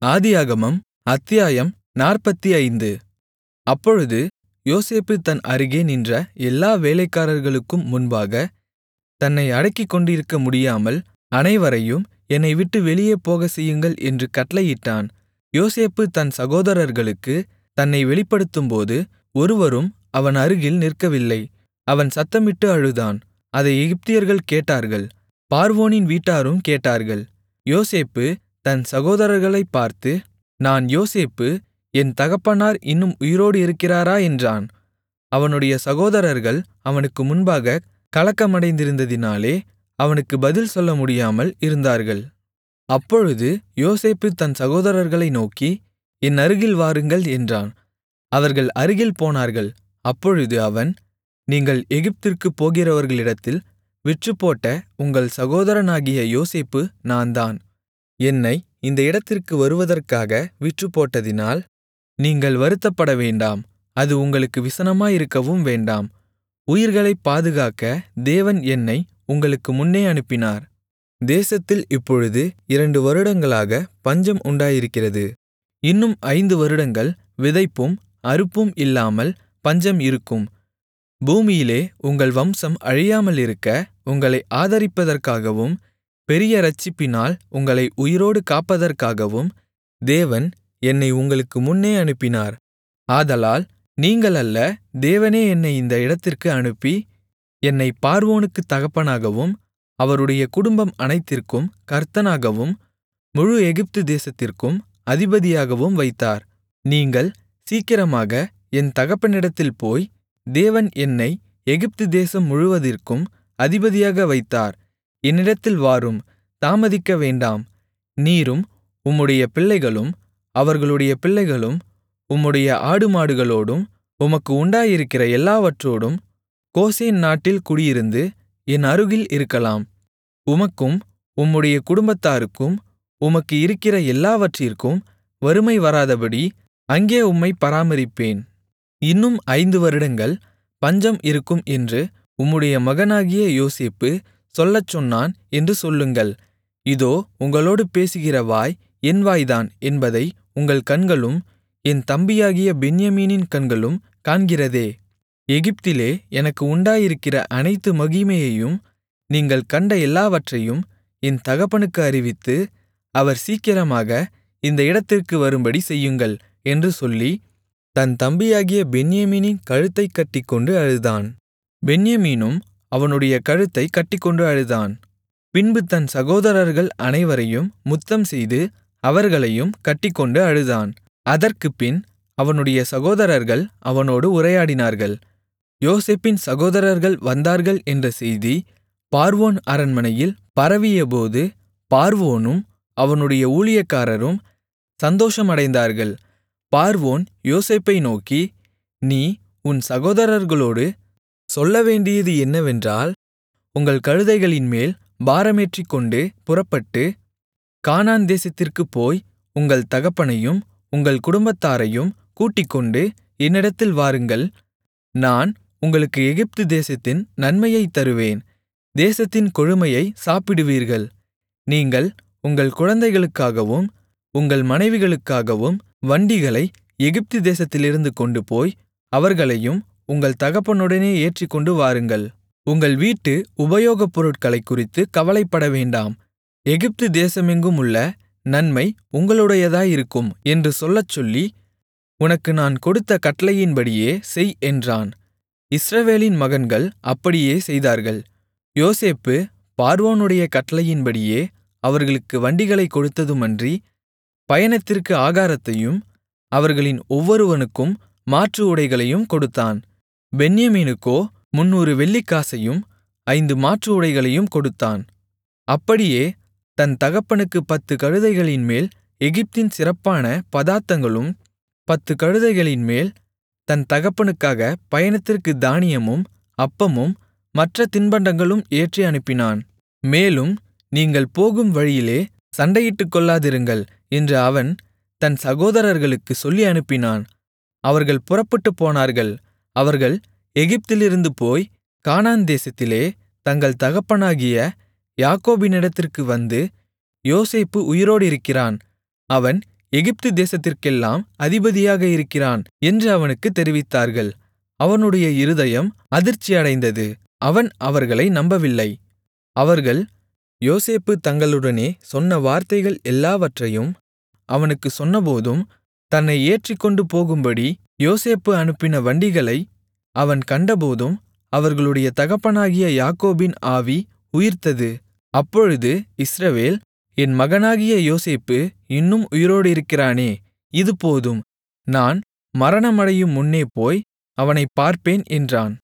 ஆதியாகமம் அத்தியாயம் நாற்பத்தைந்து அப்பொழுது யோசேப்பு தன் அருகே நின்ற எல்லா வேலைக்காரர்களுக்கும் முன்பாக தன்னை அடக்கிக்கொண்டிருக்க முடியாமல் அனைவரையும் என்னைவிட்டு வெளியே போகச்செய்யுங்கள் என்று கட்டளையிட்டான் யோசேப்பு தன் சகோதரர்களுக்குத் தன்னை வெளிப்படுத்தும்போது ஒருவரும் அவன் அருகில் நிற்கவில்லை அவன் சத்தமிட்டு அழுதான் அதை எகிப்தியர்கள் கேட்டார்கள் பார்வோனின் வீட்டாரும் கேட்டார்கள் யோசேப்பு தன் சகோதரர்களைப் பார்த்து நான் யோசேப்பு என் தகப்பனார் இன்னும் உயிரோடு இருக்கிறாரா என்றான் அவனுடைய சகோதரர்கள் அவனுக்கு முன்பாகக் கலக்கமடைந்திருந்ததினாலே அவனுக்கு பதில் சொல்ல முடியாமல் இருந்தார்கள் அப்பொழுது யோசேப்பு தன் சகோதரர்களை நோக்கி என் அருகில் வாருங்கள் என்றான் அவர்கள் அருகில் போனார்கள் அப்பொழுது அவன் நீங்கள் எகிப்திற்குப் போகிறவர்களிடத்தில் விற்றுப்போட்ட உங்கள் சகோதரனாகிய யோசேப்பு நான்தான் என்னை இந்த இடத்திற்கு வருவதற்காக விற்றுப்போட்டதினால் நீங்கள் வருத்தப்படவேண்டாம் அது உங்களுக்கு விசனமாயிருக்கவும் வேண்டாம் உயிர்களைப் பாதுகாக்க தேவன் என்னை உங்களுக்கு முன்னே அனுப்பினார் தேசத்தில் இப்பொழுது இரண்டு வருடங்களாக பஞ்சம் உண்டாயிருக்கிறது இன்னும் ஐந்து வருடங்கள் விதைப்பும் அறுப்பும் இல்லாமல் பஞ்சம் இருக்கும் பூமியிலே உங்கள் வம்சம் அழியாமலிருக்க உங்களை ஆதரிப்பதற்காகவும் பெரிய இரட்சிப்பினால் உங்களை உயிரோடு காப்பதற்காகவும் தேவன் என்னை உங்களுக்கு முன்னே அனுப்பினார் ஆதலால் நீங்கள் அல்ல தேவனே என்னை இந்த இடத்திற்கு அனுப்பி என்னை பார்வோனுக்குத் தகப்பனாகவும் அவருடைய குடும்பம் அனைத்திற்கும் கர்த்தனாகவும் முழு எகிப்து தேசத்திற்கும் அதிபதியாகவும் வைத்தார் நீங்கள் சீக்கிரமாக என் தகப்பனிடத்தில் போய் தேவன் என்னை எகிப்து தேசம் முழுவதிற்கும் அதிபதியாக வைத்தார் என்னிடத்தில் வாரும் தாமதிக்க வேண்டாம் நீரும் உம்முடைய பிள்ளைகளும் அவர்களுடைய பிள்ளைகளும் உம்முடைய ஆடுமாடுகளோடும் உமக்கு உண்டாயிருக்கிற எல்லாவற்றோடும் கோசேன் நாட்டில் குடியிருந்து என் அருகில் இருக்கலாம் உமக்கும் உம்முடைய குடும்பத்தாருக்கும் உமக்கு இருக்கிற எல்லாவற்றிற்கும் வறுமை வராதபடி அங்கே உம்மை பராமரிப்பேன் இன்னும் ஐந்து வருடங்கள் பஞ்சம் இருக்கும் என்று உம்முடைய மகனாகிய யோசேப்பு சொல்லச் சொன்னான் என்று சொல்லுங்கள் இதோ உங்களோடு பேசுகிற வாய் என் வாய்தான் என்பதை உங்கள் கண்களும் என் தம்பியாகிய பென்யமீனின் கண்களும் காண்கிறதே எகிப்திலே எனக்கு உண்டாயிருக்கிற அனைத்து மகிமையையும் நீங்கள் கண்ட எல்லாவற்றையும் என் தகப்பனுக்கு அறிவித்து அவர் சீக்கிரமாக இந்த இடத்திற்கு வரும்படி செய்யுங்கள் என்று சொல்லி தன் தம்பியாகிய பென்யமீனின் கழுத்தைக் கட்டிக்கொண்டு அழுதான் பென்யமீனும் அவனுடைய கழுத்தைக் கட்டிக்கொண்டு அழுதான் பின்பு தன் சகோதரர்கள் அனைவரையும் முத்தம்செய்து அவர்களையும் கட்டிக்கொண்டு அழுதான் அதற்குப்பின் அவனுடைய சகோதரர்கள் அவனோடு உரையாடினார்கள் யோசேப்பின் சகோதரர்கள் வந்தார்கள் என்ற செய்தி பார்வோன் அரண்மனையில் பரவியபோது பார்வோனும் அவனுடைய ஊழியக்காரரும் சந்தோஷமடைந்தார்கள் பார்வோன் யோசேப்பை நோக்கி நீ உன் சகோதரர்களோடு சொல்லவேண்டியது என்னவென்றால் உங்கள் கழுதைகளின்மேல் பாரமேற்றிக்கொண்டு புறப்பட்டு கானான் தேசத்திற்குப் போய் உங்கள் தகப்பனையும் உங்கள் குடும்பத்தாரையும் கூட்டிக்கொண்டு என்னிடத்தில் வாருங்கள் நான் உங்களுக்கு எகிப்து தேசத்தின் நன்மையைத் தருவேன் தேசத்தின் கொழுமையை சாப்பிடுவீர்கள் நீங்கள் உங்கள் குழந்தைகளுக்காகவும் உங்கள் மனைவிகளுக்காகவும் வண்டிகளை எகிப்து தேசத்திலிருந்து கொண்டுபோய் அவர்களையும் உங்கள் தகப்பனுடனே ஏற்றிக்கொண்டு வாருங்கள் உங்கள் வீட்டு உபயோகப் பொருட்களைக் குறித்து கவலைப்பட வேண்டாம் எகிப்து தேசமெங்கும் உள்ள நன்மை உங்களுடையதாயிருக்கும் என்று சொல்லச்சொல்லி உனக்கு நான் கொடுத்த கட்டளையின்படியே செய் என்றான் இஸ்ரவேலின் மகன்கள் அப்படியே செய்தார்கள் யோசேப்பு பார்வோனுடைய கட்டளையின்படியே அவர்களுக்கு வண்டிகளைக் கொடுத்ததுமன்றி பயணத்திற்கு ஆகாரத்தையும் அவர்களின் ஒவ்வொருவனுக்கும் மாற்று உடைகளையும் கொடுத்தான் பென்யமீனுக்கோ முன்னூறு வெள்ளிக்காசையும் ஐந்து மாற்று உடைகளையும் கொடுத்தான் அப்படியே தன் தகப்பனுக்கு பத்து கழுதைகளின்மேல் எகிப்தின் சிறப்பான பதார்த்தங்களும் பத்து கழுதைகளின்மேல் தன் தகப்பனுக்காக பயணத்திற்கு தானியமும் அப்பமும் மற்ற தின்பண்டங்களும் ஏற்றி அனுப்பினான் மேலும் நீங்கள் போகும் வழியிலே சண்டையிட்டுக்கொள்ளாதிருங்கள் என்று அவன் தன் சகோதரர்களுக்குச் சொல்லி அனுப்பினான் அவர்கள் புறப்பட்டுப் போனார்கள் அவர்கள் எகிப்திலிருந்து போய் கானான் தேசத்திலே தங்கள் தகப்பனாகிய யாக்கோபினிடத்திற்கு வந்து யோசேப்பு உயிரோடிருக்கிறான் அவன் எகிப்து தேசத்திற்கெல்லாம் அதிபதியாக இருக்கிறான் என்று அவனுக்குத் தெரிவித்தார்கள் அவனுடைய இருதயம் அதிர்ச்சியடைந்தது அவன் அவர்களை நம்பவில்லை அவர்கள் யோசேப்பு தங்களுடனே சொன்ன வார்த்தைகள் எல்லாவற்றையும் அவனுக்குச் சொன்னபோதும் தன்னை ஏற்றிக்கொண்டு போகும்படி யோசேப்பு அனுப்பின வண்டிகளை அவன் கண்டபோதும் அவர்களுடைய தகப்பனாகிய யாக்கோபின் ஆவி உயிர்த்தது அப்பொழுது இஸ்ரவேல் என் மகனாகிய யோசேப்பு இன்னும் உயிரோடிருக்கிறானே இது போதும் நான் மரணமடையும் முன்னே போய் அவனைப் பார்ப்பேன் என்றான்